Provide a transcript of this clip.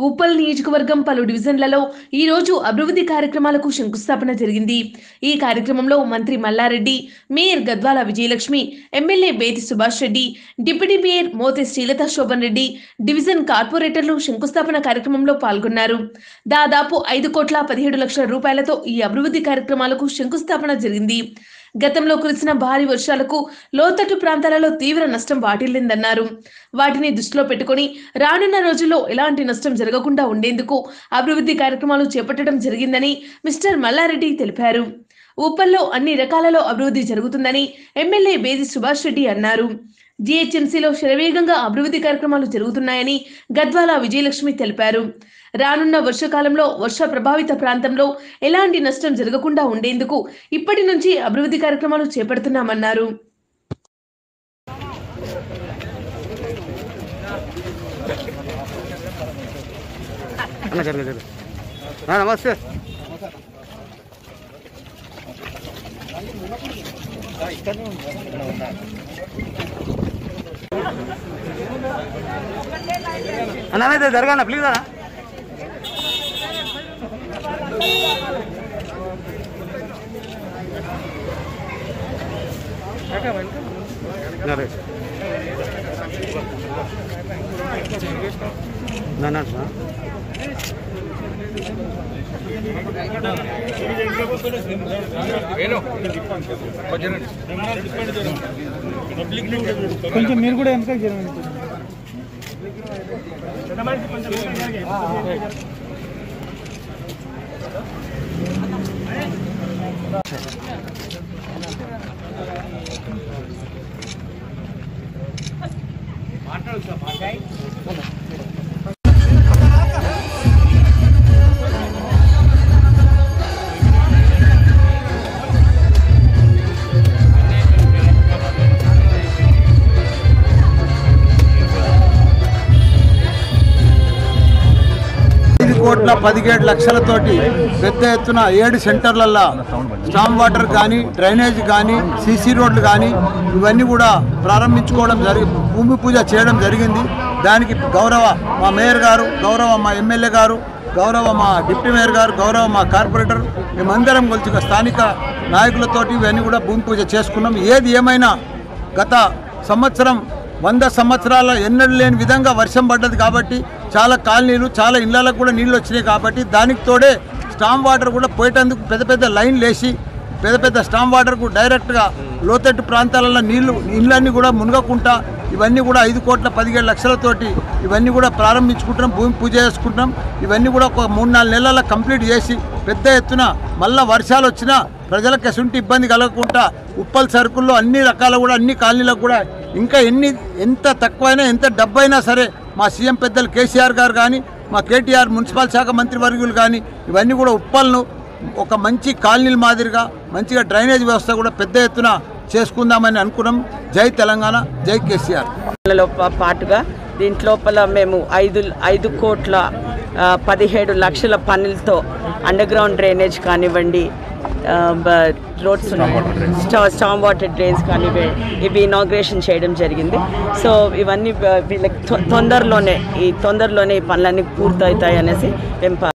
ఉప్పల్ నియోజకవర్గం పలు డివిజన్లలో ఈ రోజు అభివృద్ధి కార్యక్రమాలకు శంకుస్థాపన జరిగింది ఈ కార్యక్రమంలో మంత్రి Mallareddy mayor Gadwal Vijayalakshmi MLA Bethi Subhash Reddy deputy mayor Mothe Srilatha Shobhan Reddy division కార్పొరేటర్లు శంకుస్థాపన కార్యక్రమంలో పాల్గొన్నారు దాదాపు ఐదు కోట్ల పదిహేడు లక్షల రూపాయలతో ఈ అభివృద్ధి కార్యక్రమాలకు శంకుస్థాపన జరిగింది గతంలో కురిసిన భారీ వర్షాలకు లోతట్టు ప్రాంతాలలో తీవ్ర నష్టం వాటిల్లిందన్నారు వాటిని దృష్టిలో పెట్టుకొని రానున్న రోజుల్లో ఎలాంటి నష్టం జరగకుండా ఉండేందుకు అభివృద్ధి కార్యక్రమాలు చేపట్టడం జరిగిందని మిస్టర్ మల్లారెడ్డి తెలిపారు ఉప్పల్లో అన్ని రకాలలో అభివృద్ధి జరుగుతుందని ఎమ్మెల్యే బేది సుభాష్ రెడ్డి అన్నారు జీహెచ్ఎంసీలో శరవేగంగా అభివృద్ధి కార్యక్రమాలు జరుగుతున్నాయని గద్వాల విజయలక్ష్మి తెలిపారు రానున్న వర్షాకాలంలో వర్ష ప్రభావిత ప్రాంతంలో ఎలాంటి నష్టం జరగకుండా ఉండేందుకు ఇప్పటి నుంచి అభివృద్ధి కార్యక్రమాలు చేపడుతున్నామన్నారు అన్న జరగ జరగ ఆ, నమస్తే అన్న అన్న, ఇది జరగన్న ప్లీజ్ అన్న నరేష్ నా నా నా. కొంచెం మీరు కూడా వెనక జరగండి ఐదు కోట్ల పదిహేడు లక్షలతోటి పెద్ద ఎత్తున ఏడు సెంటర్లల్లో స్టామ్ వాటర్ కానీ డ్రైనేజ్ కానీ సీసీ రోడ్లు కానీ ఇవన్నీ కూడా ప్రారంభించుకోవడం జరిగి భూమి పూజ చేయడం జరిగింది దానికి గౌరవ మా మేయర్ గారు గౌరవ మా ఎమ్మెల్యే గారు గౌరవ మా డిప్యూటీ మేయర్ గారు గౌరవ మా కార్పొరేటర్ మేమందరం కలిసి స్థానిక నాయకులతోటి ఇవన్నీ కూడా భూమి పూజ చేసుకున్నాం ఏది ఏమైనా గత సంవత్సరం వంద సంవత్సరాల ఎన్నడూ లేని విధంగా వర్షం పడ్డది కాబట్టి చాలా కాలనీలు చాలా ఇళ్లకు కూడా నీళ్ళు వచ్చినాయి కాబట్టి దానికి తోడే స్టామ్ వాటర్ కూడా పోయేటందుకు పెద్ద పెద్ద లైన్లు వేసి పెద్ద పెద్ద స్టామ్ వాటర్కు డైరెక్ట్గా లోతట్టు ప్రాంతాలలో నీళ్లు ఇళ్ళన్నీ కూడా మునగకుండా ఇవన్నీ కూడా ఐదు కోట్ల పదిహేడు లక్షలతోటి ఇవన్నీ కూడా ప్రారంభించుకుంటున్నాం భూమి పూజ చేసుకుంటున్నాం ఇవన్నీ కూడా ఒక మూడు నాలుగు నెలల కంప్లీట్ చేసి పెద్ద ఎత్తున మళ్ళా వర్షాలు వచ్చినా ప్రజలకు ఎసుంటి ఇబ్బంది కలగకుండా ఉప్పల్ సరుకుల్లో అన్ని రకాల కూడా అన్ని కాలనీలకు కూడా ఇంకా ఎన్ని ఎంత తక్కువైనా ఎంత డబ్బైనా సరే మా సీఎం పెద్దలు కేసీఆర్ గారు కానీ మా కేటీఆర్ మున్సిపల్ శాఖ మంత్రి వర్గులు కానీ ఇవన్నీ కూడా ఉప్పల్ను ఒక మంచి కాలనీల మాదిరిగా మంచిగా డ్రైనేజ్ వ్యవస్థ కూడా పెద్ద ఎత్తున చేసుకుందామని అనుకున్నాం జై తెలంగాణ జై కేసీఆర్ లో పా- పాటుగా దీంట్లోపల మేము ఐదు ఐదు కోట్ల ఆ, పదిహేడు లక్షల పనులతో అండర్ గ్రౌండ్ డ్రైనేజ్ కానివ్వండి ఆ, బ- రోడ్స్ స్టా- స్టామ్ వాటర్ డ్రైన్స్ కానివ్వండి ఇవి ఇనాగ్రేషన్ చేయడం జరిగింది సో ఇవన్నీ బ- వీళ్ళకి తొ- తొందరలోనే ఈ తొందరలోనే ఈ పనులన్నీ పూర్తవుతాయి అనేసి మేము ప-